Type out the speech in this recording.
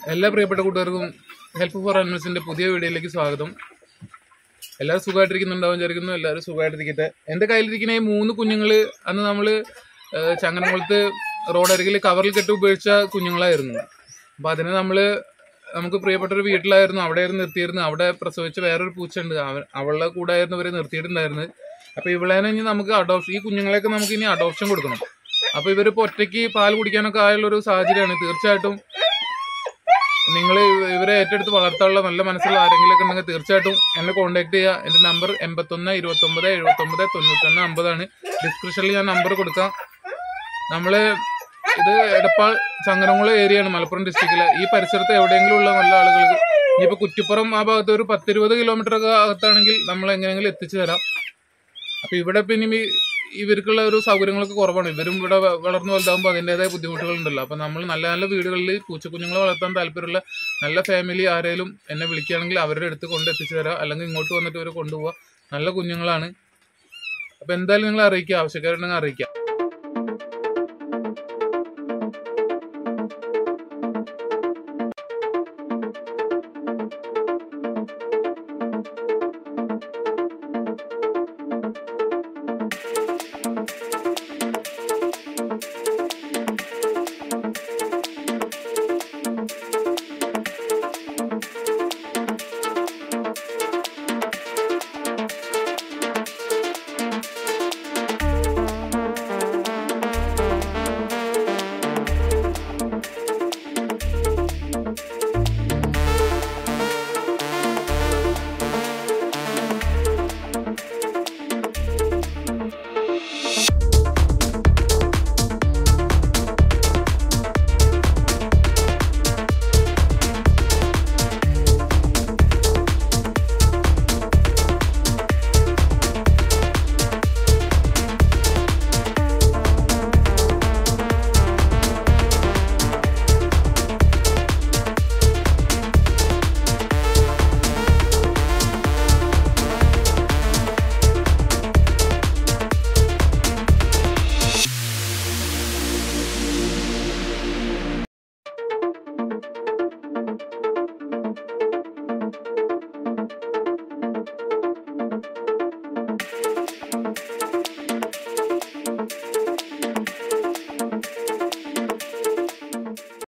എല്ലാ പ്രിയപ്പെട്ട കൂട്ടുകാർക്കും ഹെൽപ്പ് ഫോർ അനിമൽസിന്റെ പുതിയ വീഡിയോയിലേക്ക് സ്വാഗതം എല്ലാവരും സുഖമായിട്ടിരിക്കുന്നുണ്ടാവും വിചാരിക്കുന്നു എല്ലാവരും സുഖമായിട്ടിരിക്കട്ടെ എൻ്റെ കയ്യിലിരിക്കുന്ന ഈ മൂന്ന് കുഞ്ഞുങ്ങള് അന്ന് നമ്മള് ഏഹ്, ചങ്ങനകുളത്ത് റോഡരികിൽ കവറിൽ കെട്ടി ഉപയോഗിച്ച കുഞ്ഞുങ്ങളായിരുന്നു അപ്പൊ അതിനെ നമ്മള് നമുക്ക് പ്രിയപ്പെട്ട ഒരു വീട്ടിലായിരുന്നു അവിടെയായിരുന്നു നിർത്തിയിരുന്നത് അവിടെ പ്രസവിച്ച വേറൊരു പൂച്ചയുണ്ട് അവ- അവളുടെ കൂടെ ആയിരുന്നു ഇവരെ നിർത്തിയിട്ടുണ്ടായിരുന്നത് അപ്പൊ ഇവളേനെ ഇനി നമുക്ക് അഡോപ്ഷൻ ഈ കുഞ്ഞുങ്ങളെയൊക്കെ നമുക്ക് ഇനി അഡോപ്ഷൻ കൊടുക്കണം അപ്പൊ ഇവരിപ്പോ ഒറ്റയ്ക്ക് പാൽ കുടിക്കാനൊക്കെ ആയുള്ള ഒരു സാഹചര്യമാണ് തീർച്ചയായിട്ടും നിങ്ങൾ ഇവരെ ഏറ്റെടുത്ത് വളർത്താനുള്ള നല്ല മനസ്സുള്ള ആരെങ്കിലും ഒക്കെ ഉണ്ടെങ്കിൽ തീർച്ചയായിട്ടും എന്നെ കോൺടാക്ട് ചെയ്യുക എൻ്റെ നമ്പർ എൺപത്തൊന്ന് ഇരുപത്തൊമ്പത് എഴുപത്തൊമ്പത് തൊണ്ണൂറ്റൊന്ന് അമ്പതാണ് ഡിസ്ക്രിപ്ഷനിൽ ഞാൻ നമ്പർ കൊടുക്കാം നമ്മള് ഇത് എടപ്പാൾ ചങ്ങരംകുളം ഏരിയയാണ് മലപ്പുറം ഡിസ്ട്രിക്റ്റിലെ ഈ പരിസരത്ത് എവിടെയെങ്കിലും ഉള്ള നല്ല ആളുകൾക്ക് ഇനിയിപ്പോ കുറ്റിപ്പുറം ആ ഭാഗത്ത് ഒരു പത്തിരുപത് കിലോമീറ്റർ ഒക്കെ അകത്താണെങ്കിൽ നമ്മൾ എങ്ങനെയെങ്കിലും എത്തിച്ചു തരാം അപ്പൊ ഇവിടെ പിന്നെ ഈ- ഇവർക്കുള്ള ഒരു സൗകര്യങ്ങളൊക്കെ കുറവാണ് ഇവരും ഇവിടെ വ- വളർന്നു വലുതാകുമ്പോൾ അതിൻ്റെതായ ബുദ്ധിമുട്ടുകളുണ്ടല്ലോ അപ്പൊ നമ്മൾ നല്ല നല്ല വീടുകളിൽ പൂച്ചക്കുഞ്ഞുങ്ങളെ വളർത്താൻ താല്പര്യമുള്ള നല്ല ഫാമിലി ആരെങ്കിലും എന്നെ വിളിക്കുകയാണെങ്കിൽ അവരുടെ അടുത്ത് കൊണ്ട് എത്തിച്ചു തരാം അല്ലെങ്കിൽ ഇങ്ങോട്ട് വന്നിട്ട് ഇവരെ കൊണ്ടുപോവാ നല്ല കുഞ്ഞുങ്ങളാണ് അപ്പൊ എന്തായാലും നിങ്ങൾ അറിയിക്കുക ആവശ്യക്കാരുണ്ടെങ്കിൽ അറിയിക്കാം